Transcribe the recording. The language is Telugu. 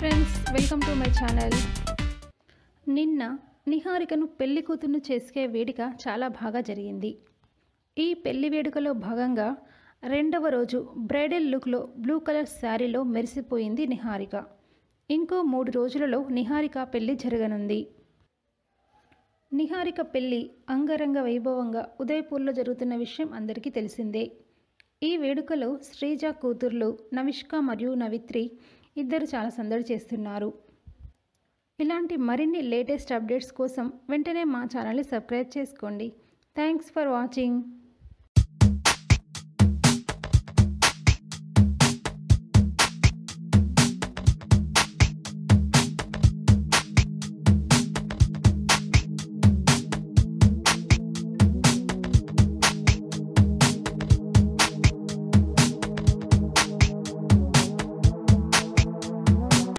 friends welcome to my channel నిన్న నిహారికను పెళ్లి కూతురును చేసుకే వేడుక చాలా బాగా జరిగింది ఈ పెళ్లి వేడుకలో భాగంగా రెండవ రోజు బ్రైడల్ లుక్లో బ్లూ కలర్ శారీలో మెరిసిపోయింది నిహారిక ఇంకో మూడు రోజులలో నిహారిక పెళ్లి జరగనుంది నిహారిక పెళ్లి అంగరంగ వైభవంగా ఉదయపూర్లో జరుగుతున్న విషయం అందరికీ తెలిసిందే ఈ వేడుకలో శ్రీజ కూతుర్లు నవిష్క మరియు నవిత్రి ఇద్దరు చాలా సందడి చేస్తున్నారు ఇలాంటి మరిన్ని లేటెస్ట్ అప్డేట్స్ కోసం వెంటనే మా ఛానల్ని సబ్స్క్రైబ్ చేసుకోండి థ్యాంక్స్ ఫర్ వాచింగ్